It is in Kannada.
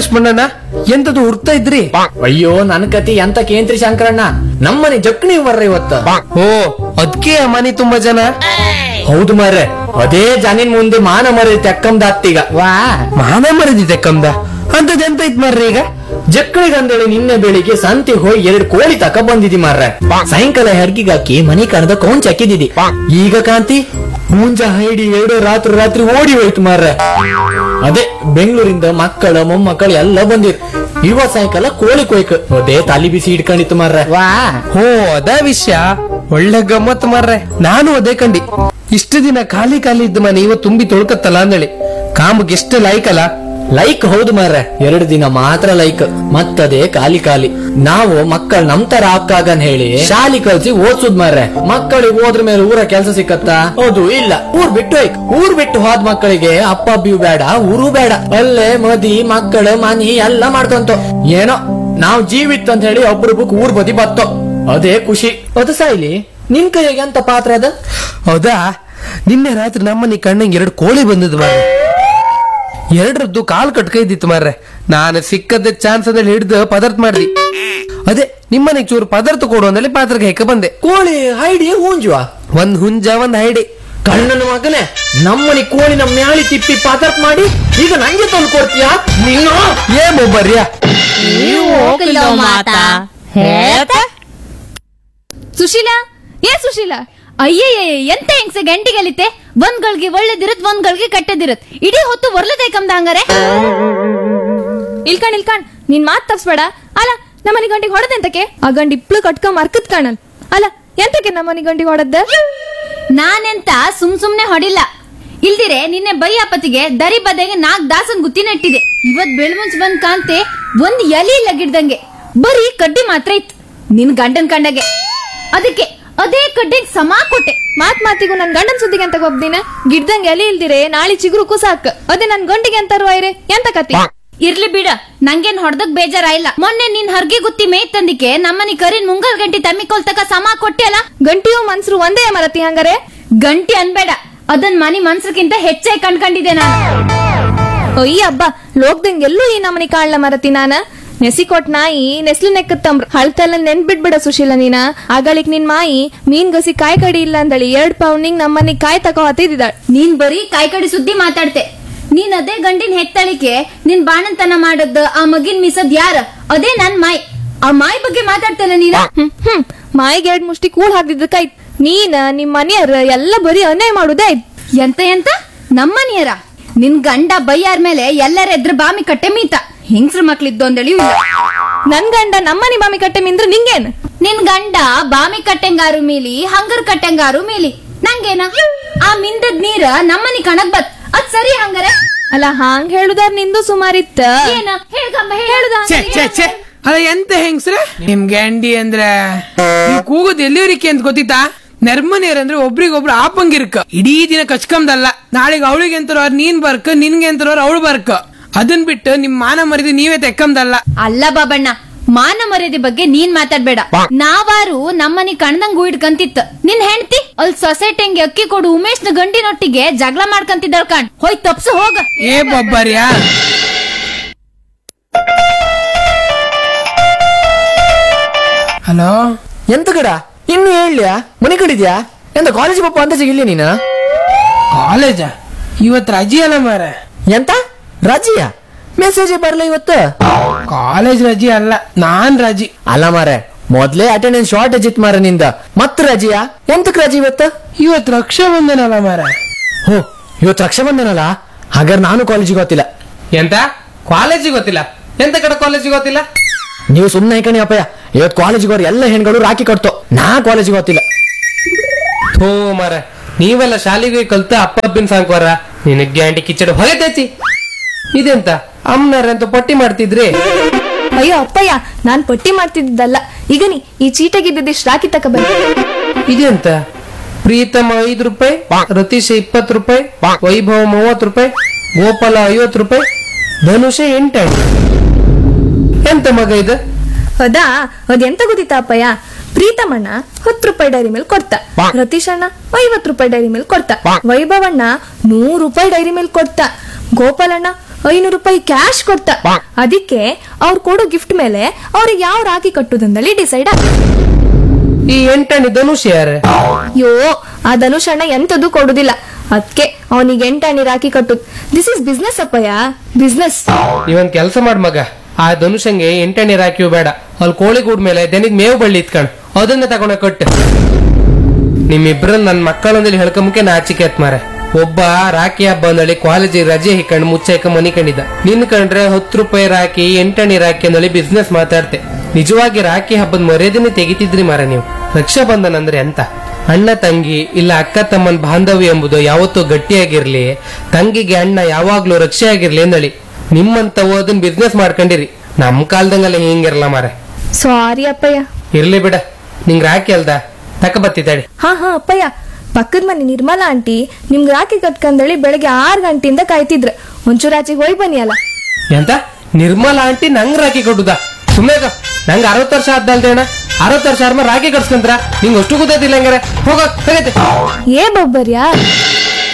ಲಕ್ಷ್ಮಣ್ಣಣ್ಣ ಎಂತದು ಹುಡ್ತಾ ಇದ್ರಿ ಅಯ್ಯೋ ನನ್ ಕತಿ ಎಂತ ಕೇಂದ್ರಿ ಶಂಕರಣ್ಣ ನಮ್ಮನೆ ಜಕ್ಣಿ ಬರ್ರ ಇವತ್ತ ಓ ಅದ್ಕೆ ಆ ಮನೆ ತುಂಬಾ ಜನ ಹೌದು ಮಾರ್ರೆ ಅದೇ ಜನಿನ್ ಮುಂದೆ ಮಾನ ಮರಿ ತೆಕ್ಕಂದಾತ್ತೀಗ ವಾ ಮಾನ ಮರದಿದೆ ಕಮ್ದ ಅಂತದ್ ಎಂತ ಇತ್ ಮಾರ್ರಿ ಈಗ ಜಕ್ಕಳಿಗಂದೇಳಿ ನಿನ್ನೆ ಬೆಳಿಗ್ಗೆ ಸಂತೆ ಹೋಗಿ ಎರಡ್ ಕೋಳಿ ತಕ ಬಂದಿದಿ ಮಾರ್ರೆ ಸಾಯಂಕಾಲ ಹೆರ್ಗಿಗಾಕಿ ಮನಿ ಕಣದ ಕೌಂಚ್ ಹಾಕಿದಿದಿ ಈಗ ಕಾಂತಿ ಮುಂಜ ಹೈಡಿ ಎರಡು ರಾತ್ರಿ ರಾತ್ರಿ ಓಡಿ ಹೋಯ್ತು ಮಾರ್ರೆ ಅದೇ ಬೆಂಗಳೂರಿಂದ ಮಕ್ಕಳ ಮೊಮ್ಮಕ್ಕಳು ಎಲ್ಲ ಬಂದಿರ್ ಇವತ್ ಸಾಯಂಕಾಲ ಕೋಳಿ ಕೊಯ್ಕ ಅದೇ ತಲಿ ಬಿಸಿ ಇಟ್ಕೊಂಡಿತ್ತು ಮಾರ್ರೆ ವಾ ಹೋ ಅದ ವಿಷಯ ಒಳ್ಳೆ ಗಮ್ಮತ್ ಮಾರ್ರೆ ನಾನು ಅದೇ ಕಂಡಿ ಇಷ್ಟು ದಿನ ಖಾಲಿ ಖಾಲಿ ಇದ್ದ ಮನೆ ಇವತ್ತು ತುಂಬಿ ತೊಳ್ಕತ್ತಲ್ಲ ಅಂದಳಿ ಕಾಮಗ್ ಎಷ್ಟು ಲಾಯ್ಕಲ್ಲ ಲೈಕ್ ಹೌದು ಮಾರ್ರೆ ಎರಡು ದಿನ ಮಾತ್ರ ಲೈಕ್ ಮತ್ತದೇ ಖಾಲಿ ಖಾಲಿ ನಾವು ಮಕ್ಕಳು ನಮ್ ತರ ಹಾಕಾಗನ್ ಹೇಳಿ ಶಾಲಿ ಕಲ್ಸಿ ಓದ್ಸುದ್ ಮಾರ್ರೆ ಮಕ್ಕಳಿಗೆ ಹೋದ್ರ ಮೇಲೆ ಊರ ಕೆಲಸ ಸಿಕ್ಕತ್ತಾ ಹೌದು ಇಲ್ಲ ಊರ್ ಬಿಟ್ಟು ಹೋಯ್ಕ್ ಊರ್ ಬಿಟ್ಟು ಹೋದ್ ಮಕ್ಕಳಿಗೆ ಅಪ್ಪ ಅಬ್ಬಿಯು ಬೇಡ ಊರು ಬೇಡ ಅಲ್ಲೇ ಮದಿ ಮಕ್ಕಳು ಮನಿ ಎಲ್ಲ ಮಾಡ್ಕೊಂತ ಏನೋ ನಾವ್ ಜೀವಿತ್ ಅಂತ ಹೇಳಿ ಒಬ್ರೊಬ್ಬಕ್ ಊರ್ ಬದಿ ಬತ್ತೋ ಅದೇ ಖುಷಿ ಅದು ಸಾಯ್ಲಿ ನಿನ್ ಕೈಗೆ ಎಂತ ಪಾತ್ರ ಅದ ಹೌದಾ ನಿನ್ನೆ ರಾತ್ರಿ ನಮ್ಮನೆ ಕಣ್ಣಂಗೆ ಎರಡು ಕೋಳಿ ಬಂದದ್ದು ಮಾರ್ರೆ ಎರಡರದ್ದು ಕಾಲ್ ಕಟ್ಕೈದಿತ್ತು ಮಾರ್ರೆ ನಾನು ಸಿಕ್ಕದ ಚಾನ್ಸ್ ಅದಲ್ಲಿ ಹಿಡ್ದು ಪದಾರ್ಥ ಮಾಡ್ದಿ ಅದೇ ನಿಮ್ಮನೆಗೆ ಚೂರು ಪದಾರ್ಥ ಕೊಡು ಅಂದಲ್ಲಿ ಪಾತ್ರಕ್ಕೆ ಹೆಕ್ಕ ಬಂದೆ ಕೋಳಿ ಹೈಡಿ ಹೂಂಜುವ ಒಂದ್ ಹುಂಜ ಒಂದ್ ಹೈಡಿ ಕಣ್ಣನ ಮಗನೇ ನಮ್ಮನಿ ಕೋಳಿನ ಮ್ಯಾಳಿ ತಿಪ್ಪಿ ಪಾತರ್ಪ್ ಮಾಡಿ ಈಗ ನಂಗೆ ತಂದು ಕೊಡ್ತೀಯಾ ನೀನು ಏ ಮೊಬ್ಬರ್ಯಾ ನೀವು ಹೋಗಿಲ್ಲೋ ಮಾತಾ ಹೇಳ್ತಾ ಸುಶೀಲಾ ಏ ಸುಶೀಲಾ ಅಯ್ಯಯ್ಯ ಎಂತ ಹೆಂಗ್ಸ ಗಂಟಿಗಲಿತೆ ಒಂದ್ಗಳಿಗೆ ಒಳ್ಳೇದಿರತ್ ಒಂದ್ಗಳಿಗೆ ಕಟ್ಟದಿರತ್ ಇಡೀ ಹೊತ್ತು ಒರ್ಲದೆ ಕಮ್ದ ಹಂಗಾರೆ ಇಲ್ಕಣ್ ಇಲ್ಕಣ್ ನಿನ್ ಮಾತ್ ತಪ್ಸ್ಬೇಡ ಅಲ್ಲ ನಮ್ಮನಿ ಗಂಟಿಗೆ ಹೊಡೆದೆಂತಕ್ಕೆ ಆ ಗಂಡಿ ಇಪ್ಳು ಕಟ್ಕೊಂಡ್ ಮರ್ಕತ್ ಕಾಣಲ್ ಅಲ್ಲ ಎಂತಕ್ಕೆ ನಮ್ಮನಿ ಗಂಟಿಗೆ ಹೊಡೆದ ನಾನೆಂತ ಸುಮ್ ಸುಮ್ನೆ ಹೊಡಿಲ್ಲ ಇಲ್ದಿರೆ ನಿನ್ನೆ ಬೈಯಾಪತಿಗೆ ದರಿ ಬದೆಗೆ ನಾಕ್ ದಾಸನ್ ಗುತ್ತಿ ನೆಟ್ಟಿದೆ ಇವತ್ ಬೆಳ್ಮುಂಚ್ ಬಂದ್ ಕಾಂತೆ ಒಂದ್ ಎಲಿ ಇಲ್ಲ ಗಿಡ್ದಂಗೆ ಬರೀ ಕಡ್ಡಿ ಮಾತ್ರ ಇತ್ತು ನಿನ್ ಗಂಡನ್ ಕಂಡಗೆ ಅದಕ್ಕೆ ಅದೇ ಕಡ್ಡಿಗೆ ಸಮ ಕೊಟ್ಟೆ ಮಾತ್ ಮಾತಿಗೂ ನನ್ ಗಂಡನ್ ಸುದ್ದಿಗೆ ಅಂತ ಒಬ್ದಿನ ಗಿಡ್ದಂಗ್ ಎಲಿ ಇಲ್ದಿರೆ ನಾಳೆ ಚಿಗುರು ಕುಸಾಕ್ ಅದೇ ನನ್ ಗಂಡಿಗೆ ಅಂತ ಐರೆ ಎಂತ ಕತಿ ಇರ್ಲಿ ಬಿಡ ನಂಗೇನ್ ಹೊಡ್ದಕ್ ಬೇಜಾರಾಯಿಲ್ಲ ಮೊನ್ನೆ ನಿನ್ ಹರ್ಗೆ ಗುತ್ತಿ ಮೇಯ್ ತಂದಿಕೆ ನಮ್ಮನಿ ಕರಿನ್ ಮುಂಗಲ್ ಗಂಟಿ ತಮ್ಮಿಕೊಲ್ ತಕ ಸಮ ಕೊಟ್ಟೆ ಅಲ್ಲ ಗಂಟಿಯು ಮನ್ಸರು ಒಂದೇ ಮರತಿ ಹಂಗಾರೆ ಗಂಟಿ ಅನ್ಬೇಡ ಅದನ್ ಮನಿ ಮನ್ಸಕ್ಕಿಂತ ಹೆಚ್ಚಾಗಿ ಕಂಡ್ಕೊಂಡಿದ್ದೆ ನಾನು ಅಯ್ಯ ಹಬ್ಬ ಲೋಕ್ದಂಗ್ ಎಲ್ಲೂ ಈ ನಮ್ಮನಿ ಕಾಣ್ಲ ಮರತಿ ನಾನ ನೆಸಿ ಕೊಟ್ ನಾಯಿ ನೆಸ್ಲು ನೆಕ್ಕತ್ತಂಬ್ರ ಹಳ್ತೆಲ್ಲ ನೆನ್ಬಿಡ್ಬಿಡ ಸುಶೀಲ ನೀನ ಆಗಳಿಕ್ ನಿನ್ ಮಾಯಿ ಮೀನ್ ಗಸಿ ಕಾಯಿ ಕಡಿ ಇಲ್ಲ ಅಂದಳಿ ಎರಡ್ ಪೌಂಡಿಂಗ್ ನಮ್ಮನಿ ಕಾಯಿ ತಕೋ ಹತ್ತಿದ್ದಾಳ ನೀನ್ ಬರೀ ಕಾಯ್ಕಡಿ ಸುದ್ದಿ ಮಾತಾಡ್ತೆ ನೀನ್ ಅದೇ ಗಂಡಿನ ಹೆತ್ತಳಿಕೆ ನಿನ್ ಬಾಣಂತನ ಮಾಡದ್ ಆ ಮಗಿನ್ ಮಿಸದ್ ಯಾರ ಅದೇ ನನ್ ಮಾಯ್ ಆ ಮಾಯ್ ಬಗ್ಗೆ ಮಾತಾಡ್ತೇನೆ ನೀನ ಹ್ಮ್ ಹ್ಮ್ ಮಾಯಿಗೆ ಎರಡ್ ಮುಷ್ಟಿ ಕೂಳ್ ಹಾಕಿದ್ದಕ್ಕಾಯ್ತ್ ನೀನ ನಿಮ್ ಮನೆಯವ್ರ ಎಲ್ಲ ಬರೀ ಅನ್ಯಾಯ ಮಾಡುದೇ ಆಯ್ತ್ ಎಂತ ಎಂತ ನಮ್ಮನಿಯರ ನಿನ್ ಗಂಡ ಬೈಯಾರ್ ಮೇಲೆ ಎಲ್ಲರ ಎದ್ರ ಬಾಮಿ ಕಟ್ಟೆ ಮೀತ ಹೆಂಗ್ಸ್ರ ಮಕ್ಳಿದ್ದು ಅಂದಳಿ ಇಲ್ಲ ನನ್ ಗಂಡ ನಮ್ಮನಿ ಬಾಮಿ ಕಟ್ಟೆ ಮಿಂದ್ರ ನಿಂಗೇನ್ ನಿನ್ ಗಂಡ ಬಾಮಿ ಕಟ್ಟೆಂಗಾರು ಮೀಲಿ ಹಂಗರ್ ಕಟ್ಟೆಂಗಾರು ಮೀಲಿ ನಂಗೇನ ಆ ಮಿಂದದ್ ನೀರ ನಮ್ಮನಿ ಕಣಕ್ ಬತ್ ಅದ್ ಸರಿ ಹಂಗಾರೆ ಅಲ್ಲ ಹಾಂಗ್ ಹೇಳುದಾರ್ ನಿಂದು ಸುಮಾರಿತ್ತ ಏನ ಹೇಳ್ಕಂಬ ಹೇಳುದ ಛೆ ಛೆ ಛೆ ಅಲ್ಲ ಎಂತ ಹೆಂಗ್ಸ್ರ ನಿಮ್ ಗ್ಯಾಂಡಿ ಅಂದ್ರೆ ನೀವು ಕೂಗೋದು ಎಲ್ಲಿವರಿಕೆ ಅಂತ ಗೊತ್ತಿತ್ತಾ ನೆರ್ಮನಿಯರಂದ್ರೆ ಒಬ್ರಿಗೊಬ್ರು ಆಪಂಗಿರ್ಕ ಇಡೀ ದಿನ ಕಚ್ಕಂದಲ್ಲ ನಾಳೆಗೆ ಅವಳಿಗೆ ಅಂತರೋರ್ ನೀನ್ ಬರ್ಕ ನಿನ್ಗೆ ಅಂತರೋರ್ ಅವಳು ಬರ್ಕ ಅದನ್ ಬಿಟ್ಟು ನಿಮ್ ಮಾನ ಮರಿದು ನೀವೇ ತೆಕ್ಕಂದಲ್ಲ ಅಲ್ಲ ಬಾಬಣ್ಣ ಮಾನ ಮರ್ಯಾದೆ ಬಗ್ಗೆ ನೀನ್ ಮಾತಾಡ್ಬೇಡ ನಾವಾರು ನಮ್ಮನಿ ಕಣ್ದಂಗ್ ಇಡ್ಕಂತಿತ್ತ ನಿನ್ ಹೆಂಡತಿ ಅಲ್ಲಿ ಸೊಸೈಟಿಂಗೆ ಅಕ್ಕಿ ಕೊಡು ಉಮೇಶ್ನ ಗಂಡಿನೊಟ್ಟಿಗೆ ಜಗಳ ಮಾಡ್ಕಂತಿದ್ದಾಳ ಕಣ್ ಹೋಯ್ ತಪ್ಸು ಹೋಗ ಏ ಬಬ್ಬರ್ಯಾ ಹಲೋ ಎಂತ ಕಡ ಇನ್ನು ಹೇಳ್ಲಿಯಾ ಮನೆ ಕಡಿದ್ಯಾ ಎಂತ ಕಾಲೇಜ್ ಪಪ್ಪ ಅಂತ ಸಿಗಿಲ್ಲ ನೀನು ಕಾಲೇಜ ಇವತ್ ರಜೆ ಅಲ್ಲ ಮಾರ ಎಂತ ರಜೆಯಾ ಮೆಸೇಜ್ ಬರ್ಲ ಇವತ್ತು ಕಾಲೇಜ್ ರಜೆ ಅಲ್ಲ ನಾನ್ ರಜೆ ಅಲ್ಲ ಮಾರೆ ಮೊದ್ಲೇ ಅಟೆಂಡೆನ್ಸ್ ಶಾರ್ಟೇಜ್ ಇತ್ತು ಮಾರ ನಿಂದ ಮತ್ ರಜೆಯಾ ಎಂತಕ್ ರಜೆ ಇವತ್ತು ಇವತ್ ರಕ್ಷಾ ಬಂಧನಲ್ಲ ಮಾರ ಹೋ ಇವತ್ತು ರಕ್ಷಾ ಬಂಧನಲ್ಲ ಹಾಗಾದ್ರೆ ನಾನು ಕಾಲೇಜಿಗೆ ಗೊತ್ತಿಲ್ಲ ಎಂತ ಕಾಲೇಜಿಗೆ ಗೊತ್ತಿಲ್ಲ ಎಂತ ಕಡೆ ಕಾಲೇಜಿಗೆ ಗೊತ್ತಿಲ್ಲ ನೀವು ಸುಮ್ಮನೆ ಕಣಿ ಅಪ್ಪಯ್ಯ ಇವತ್ತು ಕಾಲೇಜಿಗೆ ಹೋರ್ ಎಲ್ಲ ಹೆಣ್ಗಳು ರಾಖಿ ಕಟ್ತೋ ನಾ ಕಾಲೇಜಿಗೆ ಗೊತ್ತಿಲ್ಲ ಥೋ ಮರ ನೀವೆಲ್ಲ ಶಾಲೆಗೆ ಕಲ್ತ ಅಪ್ಪ ಅಪ್ಪಿನ ಸಾಂಕ್ವಾರ ನಿನಗೆ ಗ್ಯಾಂಡಿ ಕಿಚ್ಚಡ ಹೊಗೆ ತೆಚ್ಚಿ ಇದೆಂತ ಅಮ್ಮನರಂತ ಪಟ್ಟಿ ಮಾಡ್ತಿದ್ರಿ ಅಯ್ಯೋ ಅಪ್ಪಯ್ಯ ನಾನ್ ಪಟ್ಟಿ ಮಾಡ್ತಿದ್ದಲ್ಲ ಈಗ ನೀ ಈ ಚೀಟಗಿದ್ದಿಷ್ಟು ರಾಕಿ ತಕ ಬನ್ನಿ ಇದೆಂತ ಪ್ರೀತಮ ಐದು ರೂಪಾಯಿ ರತೀಶ್ ಇಪ್ಪತ್ತು ರೂಪಾಯಿ ವೈಭವ ಮೂವತ್ತು ರೂಪಾಯಿ ಗೋಪಾಲ ಐವತ್ತು ರೂಪಾಯಿ ಧನುಷ ಎಂಟಾಯ್ತು ಎಂತ ಮಗ ಇದು ಹೌದಾ ಅದೆಂತ ಗೊತ್ತಿತ್ತ ಅಪ್ಪಯ್ಯ ಪ್ರೀತಮಣ್ಣ ಹತ್ತು ರೂಪಾಯಿ ಡೈರಿ ಮೇಲೆ ಕೊಡ್ತಾ ರತೀಶ್ ಅಣ್ಣ ಐವತ್ ರೂಪಾಯಿ ಡೈರಿ ಮೇಲೆ ಕೊಡ್ತಾ ವೈಭವಣ್ಣ ನೂರು ರೂಪಾಯಿ ಡೈರಿ ಮೇಲೆ ಕೊಡ್ತಾ ಗೋಪಾಲಣ್ಣ ಐನೂರು ರೂಪಾಯಿ ಕ್ಯಾಶ್ ಕೊಡ್ತ ಅದಕ್ಕೆ ಅವ್ರು ಕೊಡೋ ಗಿಫ್ಟ್ ಮೇಲೆ ಅವ್ರಿಗೆ ಯಾವ ರಾಖಿ ಕಟ್ಟುದಂದಲ್ಲಿ ಡಿಸೈಡ್ ಆಗ ಈ ಎಂಟಣಿ ಧನುಷ್ ಯಾರ ಯೋ ಆ ಧನುಷ್ ಅಣ್ಣ ಎಂತದು ಕೊಡುದಿಲ್ಲ ಅದಕ್ಕೆ ಅವನಿಗೆ ಎಂಟಾಣಿ ರಾಖಿ ಕಟ್ಟುದ್ ದಿಸ್ ಇಸ್ ಬಿಸ್ನೆಸ್ ಅಪ್ಪಯ್ಯ ಬಿಸ್ನೆಸ್ ನೀವೊಂದ್ ಕೆಲಸ ಮಾಡ್ ಮಗ ಆ ಧನುಷಂಗೆ ಎಂಟಣಿ ರಾಕಿಯು ಬೇಡ ಅಲ್ಲಿ ಕೋಳಿ ಗೂಡ್ ಮೇಲೆ ದನಿಗ್ ಮೇವು ಬಳ್ಳಿ ಇತ್ಕಣ್ ಅದನ್ನ ತಗೊಂಡ ಕೊಟ್ಟು ನಿಮ್ಮಿಬ್ರನ್ನ ನನ್ ಮಕ್ಕಳೊಂದಿಗೆ ಹೇಳ್ಕೊಂಬಕ್ಕೆ ನಾಚಿಕೆ ಆತ್ ಮಾರೆ ಒಬ್ಬ ರಾಖಿ ಹಬ್ಬ ಅಂದಳಿ ಕಾಲೇಜಿಗೆ ರಜೆ ಹಿಕ್ಕಂಡು ಮುಚ್ಚೈಕ ಮನಿ ಕಂಡಿದ್ದ ನಿನ್ ಕಂಡ್ರೆ ಹತ್ತು ರೂಪಾಯಿ ರಾಖಿ ಎಂಟಣಿ ರಾಖಿ ಅಂದಳಿ ಬಿಸ್ನೆಸ್ ಮಾತಾಡ್ತೆ ನಿಜವಾಗಿ ರಾಖಿ ಹಬ್ಬದ ಮರ್ಯಾದೆನೆ ತೆಗಿತಿದ್ರಿ ಮಾರ ನೀವು ರಕ್ಷಾ ಬಂಧನ ಅಂದ್ರೆ ಎಂತ ಅಣ್ಣ ತಂಗಿ ಇಲ್ಲ ಅಕ್ಕ ತಮ್ಮನ್ ಬಾಂಧವ್ಯ ಎಂಬುದು ಯಾವತ್ತೂ ಗಟ್ಟಿಯಾಗಿರ್ಲಿ ತಂಗಿಗೆ ಅಣ್ಣ ಯಾವಾಗ್ಲೂ ರಕ್ಷೆ ಆಗಿರ್ಲಿ ಎಂದಳಿ ನಿಮ್ಮಂತ ಓದನ್ ಬಿಸ್ನೆಸ್ ಮಾಡ್ಕೊಂಡಿರಿ ನಮ್ ಕಾಲ್ದಂಗೆಲ್ಲ ಹಿಂಗಿರಲ್ಲ ಮಾರೆ ಸಾರಿ ಅಪ್ಪಯ್ಯ ಇರ್ಲಿ ಬಿಡ ನಿಂಗ್ ರಾಖಿ ಅಲ್ದ ತಕ ಬತ್ತಿದ್ದಾಡಿ ಹಾ ಹಾ ಅಪ್ಪಯ್ಯ ಪಕ್ಕದ ಮನೆ ನಿರ್ಮಲಾ ಆಂಟಿ ನಿಮ್ಗೆ ರಾಖಿ ಕಟ್ಕಂದಳಿ ಬೆಳಗ್ಗೆ ಆರು ಗಂಟೆಯಿಂದ ಕಾಯ್ತಿದ್ರ ಒಂಚೂರು ಆಚೆಗೆ ಹೋಯ್ ಬನ್ನಿ ಅಲ್ಲ ಎಂತ ನಿರ್ಮಲಾ ಆಂಟಿ ನಂಗ್ ರಾಖಿ ಕೊಡುದ ಸುಮ್ನೆ ಇರು. ನಂಗ್ ಅರವತ್ ವರ್ಷ ಆದ್ದಲ್ದೆ ಅಣ್ಣ ಅರವತ್ ವರ್ಷ ಆದ್ಮೇಲೆ ರಾಖಿ ಕಟ್ಸ್ಕಂದ್ರ ನಿಂಗ್ ಅಷ್ಟು ಗೊತ್ತಾಯ್ತಿಲ್ಲ ಹಂಗಾರೆ ಹೋಗ ಹೋಗೈತೆ ಏ ಬೊಬ್ಬರ್ಯಾ